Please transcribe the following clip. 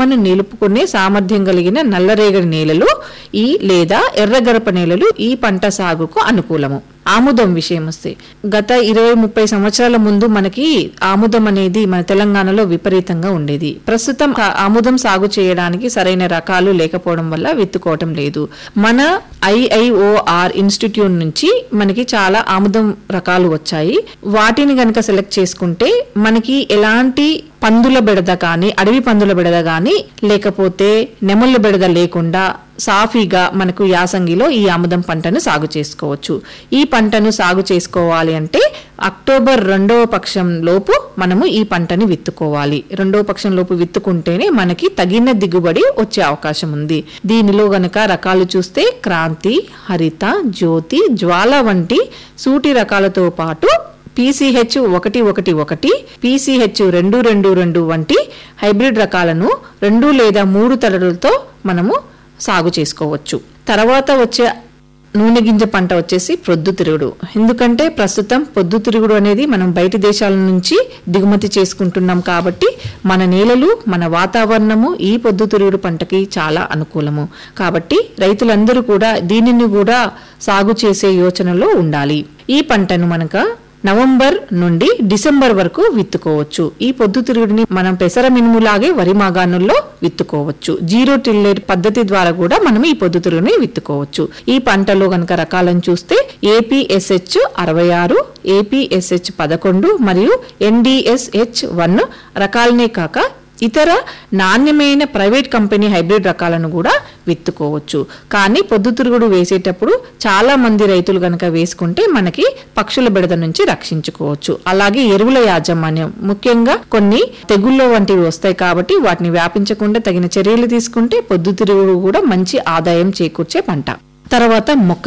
తేమను నిలుపుకునే సామర్థ్యం కలిగిన నల్లరేగడి నేలలు ఈ లేదా ఎర్రగరప నేలలు ఈ పంట సాగుకు అనుకూలము ఆముదం విషయం వస్తే గత ఇరవై ముప్పై సంవత్సరాల ముందు మనకి ఆముదం అనేది మన తెలంగాణలో విపరీతంగా ఉండేది ప్రస్తుతం ఆ ఆముదం సాగు చేయడానికి సరైన రకాలు లేకపోవడం వల్ల విత్తుకోవటం లేదు మన ఐఐఓఆర్ ఇన్స్టిట్యూట్ నుంచి మనకి చాలా ఆముదం రకాలు వచ్చాయి వాటిని గనక సెలెక్ట్ చేసుకుంటే మనకి ఎలాంటి పందుల బెడద కానీ అడవి పందుల బెడద కానీ లేకపోతే నెమళ్ళ బెడద లేకుండా సాఫీగా మనకు యాసంగిలో ఈ ఆముదం పంటను సాగు చేసుకోవచ్చు ఈ పంటను సాగు చేసుకోవాలి అంటే అక్టోబర్ రెండవ పక్షం లోపు మనము ఈ పంటని విత్తుకోవాలి రెండవ పక్షం లోపు విత్తుకుంటేనే మనకి తగిన దిగుబడి వచ్చే అవకాశం ఉంది దీనిలో గనక రకాలు చూస్తే క్రాంతి హరిత జ్యోతి జ్వాల వంటి సూటి రకాలతో పాటు పీసీహెచ్ ఒకటి ఒకటి ఒకటి పీసీహెచ్ రెండు రెండు రెండు వంటి హైబ్రిడ్ రకాలను రెండు లేదా మూడు తరలతో మనము సాగు చేసుకోవచ్చు తర్వాత వచ్చే నూనె గింజ పంట వచ్చేసి పొద్దుతిరుగుడు ఎందుకంటే ప్రస్తుతం పొద్దుతిరుగుడు అనేది మనం బయట దేశాల నుంచి దిగుమతి చేసుకుంటున్నాం కాబట్టి మన నేలలు మన వాతావరణము ఈ పొద్దుతిరుగుడు పంటకి చాలా అనుకూలము కాబట్టి రైతులందరూ కూడా దీనిని కూడా సాగు చేసే యోచనలో ఉండాలి ఈ పంటను మనక నవంబర్ నుండి డిసెంబర్ వరకు విత్తుకోవచ్చు ఈ పొద్దుతిరుగుడిని మనం పెసర మినుములాగే వరి మాగాణుల్లో విత్తుకోవచ్చు జీరో టిల్లేర్ పద్ధతి ద్వారా కూడా మనం ఈ పొద్దుతిరుగుని విత్తుకోవచ్చు ఈ పంటలో గనక రకాలను చూస్తే ఏపీఎస్హెచ్ అరవై ఆరు ఏపీఎస్హెచ్ పదకొండు మరియు ఎన్డిఎస్హెచ్ వన్ రకాలనే కాక ఇతర నాణ్యమైన ప్రైవేట్ కంపెనీ హైబ్రిడ్ రకాలను కూడా విత్తుకోవచ్చు కానీ పొద్దుతిరుగుడు వేసేటప్పుడు చాలా మంది రైతులు గనక వేసుకుంటే మనకి పక్షుల బెడద నుంచి రక్షించుకోవచ్చు అలాగే ఎరువుల యాజమాన్యం ముఖ్యంగా కొన్ని తెగుళ్ళ వంటివి వస్తాయి కాబట్టి వాటిని వ్యాపించకుండా తగిన చర్యలు తీసుకుంటే పొద్దుతిరుగుడు కూడా మంచి ఆదాయం చేకూర్చే పంట తర్వాత మొక్క